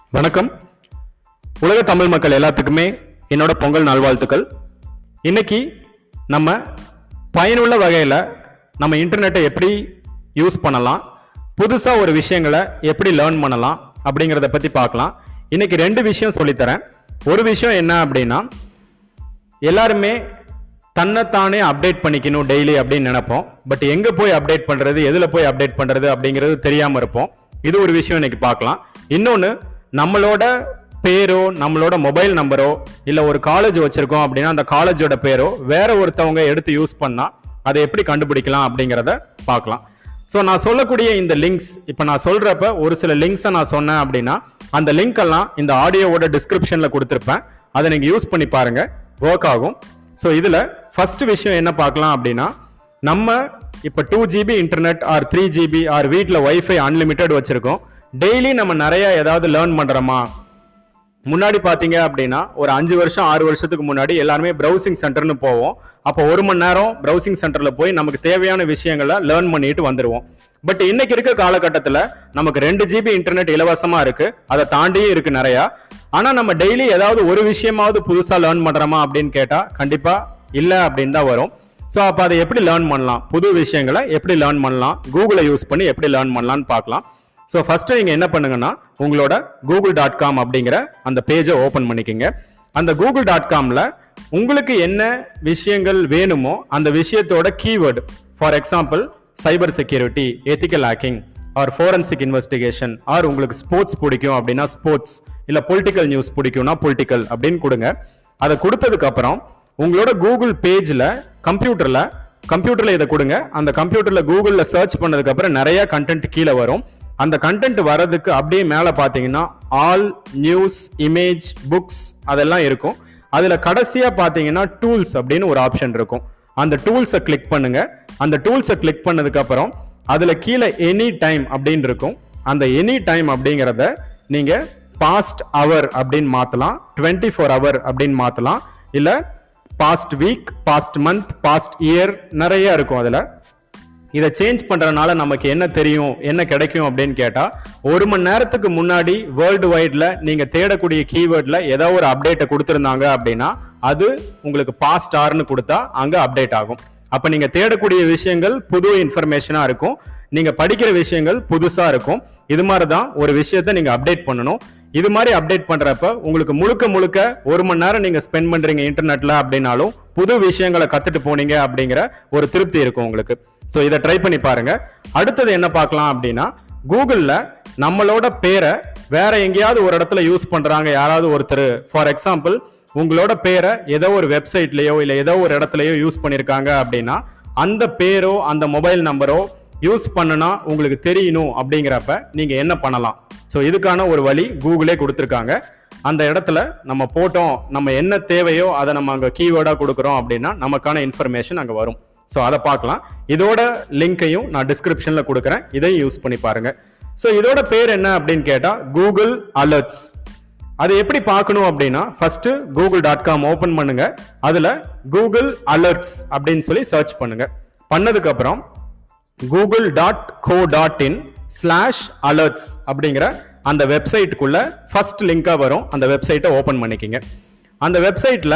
வணக்கம் உலக தமிழ் மக்கள் எல்லாத்துக்குமே என்னோட பொங்கல் நல்வாழ்த்துக்கள் இன்னைக்கு நம்ம பயனுள்ள வகையில் நம்ம இன்டர்நெட்டை எப்படி யூஸ் பண்ணலாம் புதுசாக ஒரு விஷயங்களை எப்படி லேர்ன் பண்ணலாம் அப்படிங்கிறத பற்றி பார்க்கலாம் இன்னைக்கு ரெண்டு விஷயம் சொல்லித்தரேன் ஒரு விஷயம் என்ன அப்படின்னா எல்லாருமே தன்னைத்தானே அப்டேட் பண்ணிக்கணும் டெய்லி அப்படின்னு நினைப்போம் பட் எங்க போய் அப்டேட் பண்றது எதுல போய் அப்டேட் பண்றது அப்படிங்கிறது தெரியாம இருப்போம் இது ஒரு விஷயம் இன்னைக்கு பார்க்கலாம் இன்னொன்னு நம்மளோட பேரோ நம்மளோட மொபைல் நம்பரோ இல்ல ஒரு காலேஜ் வச்சிருக்கோம் அப்படின்னா அந்த காலேஜோட பேரோ வேற ஒருத்தவங்க எடுத்து யூஸ் பண்ணா அதை எப்படி கண்டுபிடிக்கலாம் அப்படிங்கிறத பார்க்கலாம் ஸோ நான் சொல்லக்கூடிய இந்த லிங்க்ஸ் இப்போ நான் சொல்றப்ப ஒரு சில லிங்க்ஸை நான் சொன்னேன் அப்படின்னா அந்த லிங்க் எல்லாம் இந்த ஆடியோவோட டிஸ்கிரிப்ஷன்ல கொடுத்துருப்பேன் அதை நீங்க யூஸ் பண்ணி பாருங்க ஒர்க் ஆகும் ஸோ இதில் ஃபர்ஸ்ட் விஷயம் என்ன பார்க்கலாம் அப்படின்னா நம்ம இப்போ two GB internet or three GB or வீட்டில் ஒய்ஃபை அன்லிமிட்டெட் வச்சுருக்கோம் டெய்லி நம்ம நிறைய ஏதாவது லேர்ன் பண்ணுறோமா முன்னாடி பார்த்தீங்க அப்படின்னா ஒரு அஞ்சு வருஷம் ஆறு வருஷத்துக்கு முன்னாடி எல்லாருமே ப்ரௌசிங் சென்டர்னு போவோம் அப்போ ஒரு மணி நேரம் ப்ரௌசிங் சென்டரில் போய் நமக்கு தேவையான விஷயங்களை லேர்ன் பண்ணிட்டு வந்துடுவோம் பட் இன்னைக்கு இருக்க காலகட்டத்தில் நமக்கு ரெண்டு ஜிபி இன்டர்நெட் இலவசமாக இருக்கு அதை தாண்டியும் இருக்கு நிறையா ஆனால் நம்ம டெய்லி ஏதாவது ஒரு விஷயமாவது புதுசாக லேர்ன் பண்ணுறோமா அப்படின்னு கேட்டால் கண்டிப்பாக இல்லை அப்படின்னு தான் வரும் ஸோ அப்போ அதை எப்படி லேர்ன் பண்ணலாம் புது விஷயங்களை எப்படி லேர்ன் பண்ணலாம் கூகுளை யூஸ் பண்ணி எப்படி லேர்ன் பண்ணலாம்னு பார்க்கலாம் ஸோ ஃபர்ஸ்ட் நீங்கள் என்ன பண்ணுங்கன்னா உங்களோட கூகுள் டாட் காம் அப்படிங்கிற அந்த பேஜை ஓப்பன் பண்ணிக்கோங்க அந்த கூகுள் டாட் காமில் உங்களுக்கு என்ன விஷயங்கள் வேணுமோ அந்த விஷயத்தோட keyword for example cyber security ethical hacking or forensic investigation or உங்களுக்கு ஸ்போர்ட்ஸ் பிடிக்கும் அப்படின்னா ஸ்போர்ட்ஸ் இல்லை பொலிட்டிக்கல் நியூஸ் பிடிக்கும்னா பொலிட்டிக்கல் அப்படின்னு கொடுங்க அதை கொடுத்ததுக்கு அப்புறம் உங்களோட கூகுள் பேஜில் கம்ப்யூட்டரில் கம்ப்யூட்டரில் இதை கொடுங்க அந்த கம்ப்யூட்டரில் கூகுளில் சர்ச் பண்ணதுக்கு அப்புறம் நிறைய கண்டென்ட் கீழே வரும் அந்த கண்டென்ட் வர்றதுக்கு அப்படியே மேலே பார்த்தீங்கன்னா ஆல் நியூஸ் இமேஜ் புக்ஸ் அதெல்லாம் இருக்கும் அதில் கடைசியாக பார்த்தீங்கன்னா டூல்ஸ் அப்படின்னு ஒரு ஆப்ஷன் இருக்கும் அந்த டூல்ஸை கிளிக் பண்ணுங்க அந்த டூல்ஸை கிளிக் பண்ணதுக்கு அப்புறம் அதில் கீழே எனி டைம் அப்படின்னு இருக்கும் அந்த எனி டைம் அப்படிங்கிறத நீங்கள் பாஸ்ட் அவர் அப்படின்னு மாற்றலாம் டுவெண்ட்டி ஃபோர் ஹவர் அப்படின்னு மாற்றலாம் இல்லை past week past month past year நிறைய இருக்கும் அதில் இதை சேஞ்ச் பண்றதுனால நமக்கு என்ன தெரியும் என்ன கிடைக்கும் அப்படின்னு கேட்டா ஒரு மணி நேரத்துக்கு முன்னாடி வேர்ல்டு வைட்ல நீங்க தேடக்கூடிய கீவேர்ட்ல ஏதோ ஒரு அப்டேட்டை கொடுத்துருந்தாங்க அப்படின்னா அது உங்களுக்கு பாஸ்ட் ஆர்னு கொடுத்தா அங்க அப்டேட் ஆகும் அப்ப நீங்க தேடக்கூடிய விஷயங்கள் புது இன்ஃபர்மேஷனா இருக்கும் நீங்க படிக்கிற விஷயங்கள் புதுசா இருக்கும் இது மாதிரி தான் ஒரு விஷயத்த நீங்க அப்டேட் பண்ணணும் இது மாதிரி அப்டேட் பண்றப்ப உங்களுக்கு முழுக்க முழுக்க ஒரு மணி நேரம் நீங்க ஸ்பெண்ட் பண்றீங்க இன்டர்நெட்ல அப்படின்னாலும் புது விஷயங்களை கத்துட்டு போனீங்க அப்படிங்கிற ஒரு திருப்தி இருக்கும் உங்களுக்கு ஸோ இதை ட்ரை பண்ணி பாருங்க அடுத்தது என்ன பார்க்கலாம் அப்படின்னா கூகுளில் நம்மளோட பேரை வேற எங்கேயாவது ஒரு இடத்துல யூஸ் பண்றாங்க யாராவது ஒருத்தர் ஃபார் எக்ஸாம்பிள் உங்களோட பேரை ஏதோ ஒரு வெப்சைட்லயோ இல்லை ஏதோ ஒரு இடத்துலயோ யூஸ் பண்ணியிருக்காங்க அப்படின்னா அந்த பேரோ அந்த மொபைல் நம்பரோ யூஸ் பண்ணுனா உங்களுக்கு தெரியணும் அப்படிங்கிறப்ப நீங்க என்ன பண்ணலாம் ஸோ இதுக்கான ஒரு வழி கூகுளே கொடுத்துருக்காங்க அந்த இடத்துல நம்ம போட்டோம் நம்ம என்ன தேவையோ அதை நம்ம அங்கே கீவேர்டாக கொடுக்குறோம் அப்படின்னா நமக்கான இன்ஃபர்மேஷன் அங்கே வரும் ஸோ அதை பார்க்கலாம் இதோட லிங்கையும் நான் டிஸ்கிரிப்ஷனில் கொடுக்குறேன் இதையும் யூஸ் பண்ணி பாருங்க ஸோ இதோட பேர் என்ன அப்படின்னு கேட்டால் கூகுள் அலர்ட்ஸ் அது எப்படி பார்க்கணும் அப்படின்னா first Google dot com open பண்ணுங்க அதில் கூகுள் அலர்ட்ஸ் அப்படின்னு சொல்லி சர்ச் பண்ணுங்க பண்ணதுக்கு அப்புறம் Google dot co dot in slash alerts அப்படிங்கிற அந்த வெப்சைட்டுக்குள்ள ஃபர்ஸ்ட் லிங்காக வரும் அந்த வெப்சைட்டை ஓப்பன் பண்ணிக்கிங்க அந்த வெப்சைட்டில்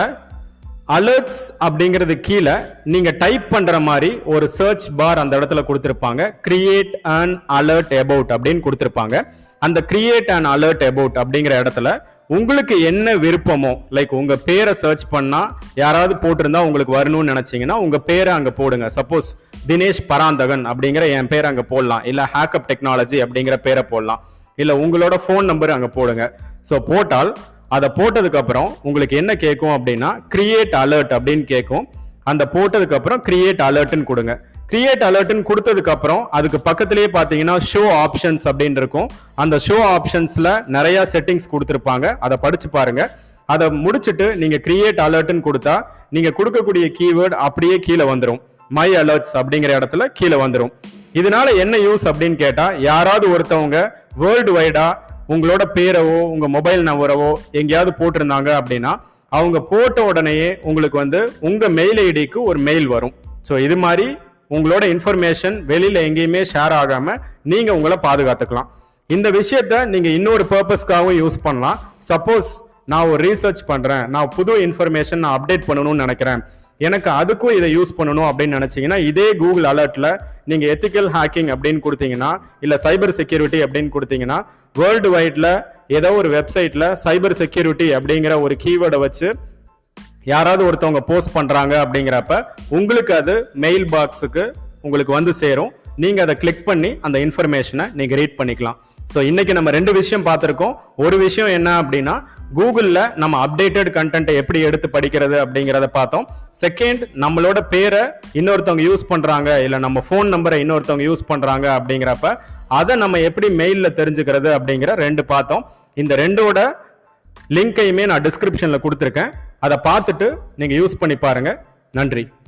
அலர்ட்ஸ் அப்படிங்கிறது கீழே நீங்க டைப் பண்ற மாதிரி ஒரு சர்ச் பார் அந்த இடத்துல கொடுத்துருப்பாங்க கிரியேட் அண்ட் அலர்ட் அபவுட் அப்படின்னு கொடுத்துருப்பாங்க அந்த கிரியேட் அண்ட் அலர்ட் அபவுட் அப்படிங்கிற இடத்துல உங்களுக்கு என்ன விருப்பமோ லைக் உங்க பேரை சர்ச் பண்ணா யாராவது போட்டிருந்தா உங்களுக்கு வரணும்னு நினைச்சீங்கன்னா உங்க பேரை அங்க போடுங்க சப்போஸ் தினேஷ் பராந்தகன் அப்படிங்கிற என் பேரை அங்க போடலாம் இல்ல ஹேக்கப் டெக்னாலஜி அப்படிங்கிற பேரை போடலாம் இல்ல உங்களோட ஃபோன் நம்பர் அங்க போடுங்க ஸோ போட்டால் அதை போட்டதுக்கு அப்புறம் உங்களுக்கு என்ன கேட்கும் அப்படின்னா கிரியேட் அலர்ட் அப்படின்னு கேட்கும் அந்த போட்டதுக்கு அப்புறம் கிரியேட் அலர்ட்னு கொடுங்க கிரியேட் அலர்ட்னு கொடுத்ததுக்கு அப்புறம் அதுக்கு பக்கத்திலேயே பார்த்தீங்கன்னா ஷோ ஆப்ஷன்ஸ் அப்படின்னு இருக்கும் அந்த ஷோ ஆப்ஷன்ஸ்ல நிறைய செட்டிங்ஸ் கொடுத்துருப்பாங்க அதை படிச்சு பாருங்க அதை முடிச்சுட்டு நீங்க கிரியேட் அலர்ட்னு கொடுத்தா நீங்க கொடுக்கக்கூடிய கீவேர்டு அப்படியே கீழே வந்துடும் மை அலர்ட்ஸ் அப்படிங்கிற இடத்துல கீழே வந்துடும் இதனால என்ன யூஸ் அப்படின்னு கேட்டா யாராவது ஒருத்தவங்க வேர்ல்டு வைடா உங்களோட பேரவோ உங்க மொபைல் நம்பரவோ எங்கேயாவது போட்டிருந்தாங்க அப்படின்னா அவங்க போட்ட உடனேயே உங்களுக்கு வந்து உங்க மெயில் ஐடிக்கு ஒரு மெயில் வரும் ஸோ இது மாதிரி உங்களோட இன்ஃபர்மேஷன் வெளியில எங்கேயுமே ஷேர் ஆகாம நீங்க உங்களை பாதுகாத்துக்கலாம் இந்த விஷயத்த நீங்க இன்னொரு பர்பஸ்க்காகவும் யூஸ் பண்ணலாம் சப்போஸ் நான் ஒரு ரீசர்ச் பண்றேன் நான் புது இன்ஃபர்மேஷன் நான் அப்டேட் பண்ணணும்னு நினைக்கிறேன் எனக்கு அதுக்கும் இதை யூஸ் பண்ணணும் அப்படின்னு நினைச்சீங்கன்னா இதே கூகுள் அலர்ட்ல நீங்க எத்திக்கல் ஹேக்கிங் அப்படின்னு கொடுத்தீங்கன்னா இல்ல சைபர் செக்யூரிட்டி அப்படின்னு கொடுத்தீங்கன்னா வேர்ல்டு வைட்ல ஏதோ ஒரு வெப்சைட்ல சைபர் செக்யூரிட்டி அப்படிங்கிற ஒரு கீவேர்டை வச்சு யாராவது ஒருத்தவங்க போஸ்ட் பண்றாங்க அப்படிங்கிறப்ப உங்களுக்கு அது மெயில் பாக்ஸுக்கு உங்களுக்கு வந்து சேரும் நீங்க அதை கிளிக் பண்ணி அந்த இன்ஃபர்மேஷனை நீங்க ரீட் பண்ணிக்கலாம் ஸோ இன்னைக்கு நம்ம ரெண்டு விஷயம் பார்த்துருக்கோம் ஒரு விஷயம் என்ன அப்படின்னா கூகுளில் நம்ம அப்டேட்டட் கண்டென்ட்டை எப்படி எடுத்து படிக்கிறது அப்படிங்கிறத பார்த்தோம் செகண்ட் நம்மளோட பேரை இன்னொருத்தவங்க யூஸ் பண்றாங்க இல்லை நம்ம ஃபோன் நம்பரை இன்னொருத்தவங்க யூஸ் பண்றாங்க அப்படிங்கிறப்ப அதை நம்ம எப்படி மெயிலில் தெரிஞ்சுக்கிறது அப்படிங்கிற ரெண்டு பார்த்தோம் இந்த ரெண்டோட லிங்கையுமே நான் டிஸ்கிரிப்ஷனில் கொடுத்துருக்கேன் அதை பார்த்துட்டு நீங்கள் யூஸ் பண்ணி பாருங்க நன்றி